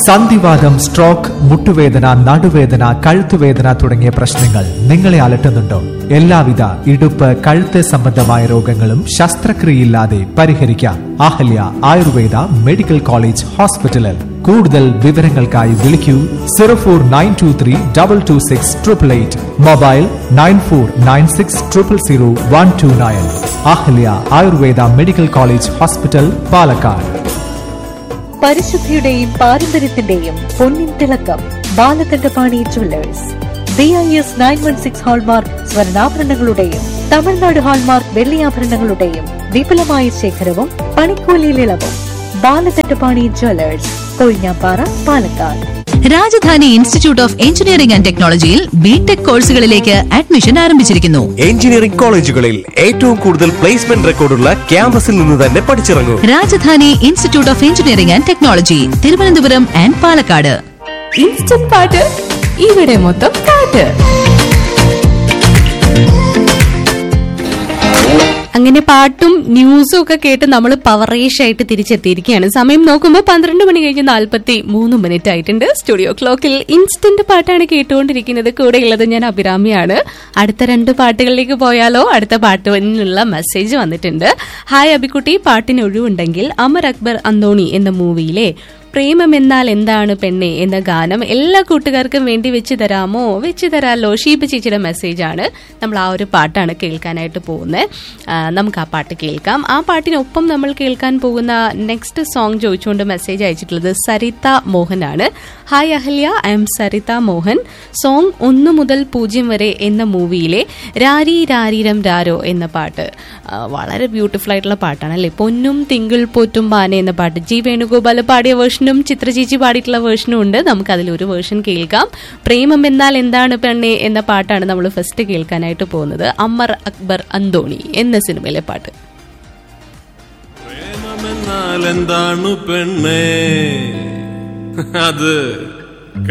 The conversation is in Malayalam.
സന്ധിവാദം സ്ട്രോക്ക് മുട്ടുവേദന നടുവേദന കഴുത്തുവേദന തുടങ്ങിയ പ്രശ്നങ്ങൾ നിങ്ങളെ അലട്ടുന്നുണ്ടോ എല്ലാവിധ ഇടുപ്പ് കഴുത്ത് സംബന്ധമായ രോഗങ്ങളും ശസ്ത്രക്രിയയില്ലാതെ പരിഹരിക്കാം അഹല്യ ആയുർവേദ മെഡിക്കൽ കോളേജ് ഹോസ്പിറ്റലിൽ കൂടുതൽ വിവരങ്ങൾക്കായി വിളിക്കൂ zero four nine two three double two six triple eight mobile nine four nine six triple zero one two nine Ahalya Ayurveda medical college hospital Palakkad പരിശുദ്ധിയുടെയും പാരമ്പര്യത്തിന്റെയും പൊന്നിൻ തിളക്കം Balakandapani jewellers B I S nine one six hallmark സ്വർണ്ണാഭരണങ്ങളുടെയും തമിഴ്നാട് ഹാൾമാർക്ക് വെള്ളിയാഭരണങ്ങളുടെയും വിപുലമായ ശേഖരവും പണിക്കൂലിയിൽ ഇളവും Balakandapani jewellers Kozhinjampara Palakkad Rajadhani institute of engineering and ടെക്നോളജിയിൽ ബിടെക് കോഴ്സുകളിലേക്ക് അഡ്മിഷൻ ആരംഭിച്ചിരിക്കുന്നു എഞ്ചിനീയറിംഗ് കോളേജുകളിൽ ഏറ്റവും കൂടുതൽ പ്ലേസ്മെന്റ് റെക്കോർഡുള്ള ക്യാമ്പസിൽ നിന്ന് തന്നെ പഠിച്ചിറങ്ങൂ Rajadhani institute of engineering and technology Thiruvananthapuram and Palakkad instant പാട്ട് ഇവിടെ മൊത്തം പാട്ട് അങ്ങനെ പാട്ടും ന്യൂസും ഒക്കെ കേട്ട് നമ്മൾ പവറേഷ് ആയിട്ട് തിരിച്ചെത്തിയിരിക്കുകയാണ് സമയം നോക്കുമ്പോൾ പന്ത്രണ്ട് മണി കഴിഞ്ഞ് നാൽപ്പത്തി മൂന്ന് മിനിറ്റ് ആയിട്ടുണ്ട് സ്റ്റുഡിയോ ക്ലോക്കിൽ ഇൻസ്റ്റന്റ് പാട്ടാണ് കേട്ടുകൊണ്ടിരിക്കുന്നത് കൂടെയുള്ളത് ഞാൻ അഭിരാമിയാണ് അടുത്ത രണ്ട് പാട്ടുകളിലേക്ക് പോയാലോ അടുത്ത പാട്ടിനുള്ള മെസ്സേജ് വന്നിട്ടുണ്ട് ഹായ് അബിക്കുട്ടി പാട്ടിന് ഒഴിവുണ്ടെങ്കിൽ അമർ അക്ബർ അന്തോണി എന്ന മൂവിയിലെ പ്രേമം എന്നാൽ എന്താണ് പെണ്ണെ എന്ന ഗാനം എല്ലാ കൂട്ടുകാർക്കും വേണ്ടി വെച്ച് തരാമോ വെച്ച് തരാമല്ലോ ഷീബ് ചേച്ചിയുടെ മെസ്സേജാണ് നമ്മൾ ആ ഒരു പാട്ടാണ് കേൾക്കാനായിട്ട് പോകുന്നത് നമുക്ക് ആ പാട്ട് കേൾക്കാം ആ പാട്ടിനൊപ്പം നമ്മൾ കേൾക്കാൻ പോകുന്ന നെക്സ്റ്റ് സോങ് ചോദിച്ചുകൊണ്ട് മെസ്സേജ് അയച്ചിട്ടുള്ളത് സരിത മോഹനാണ് hi Ahalya I'm Saritha Mohan song ഒന്ന് മുതൽ പൂജ്യം വരെ എന്ന മൂവിയിലെ രാരി രാരീരം രാരോ എന്ന പാട്ട് ആ, വളരെ ബ്യൂട്ടിഫുൾ ആയിട്ടുള്ള പാട്ടാണ് അല്ലേ പൊന്നും തിങ്കൾ പോറ്റും ബാന എന്ന പാട്ട് ജി വേണുഗോപാൽ പാടിയ വേർഷനും ചിത്രചേച്ചി പാടിയിട്ടുള്ള വേർഷനും ഉണ്ട് നമുക്ക് അതിലൊരു വേർഷൻ കേൾക്കാം പ്രേമം എന്നാൽ എന്താണ് പെണ്ണെ എന്ന പാട്ടാണ് നമ്മൾ ഫസ്റ്റ് കേൾക്കാനായിട്ട് പോകുന്നത് അമർ അക്ബർ അന്തോണി എന്ന സിനിമയിലെ പാട്ട് പ്രേമമെന്നാൽ എന്താണ് പെണ്ണേ അത്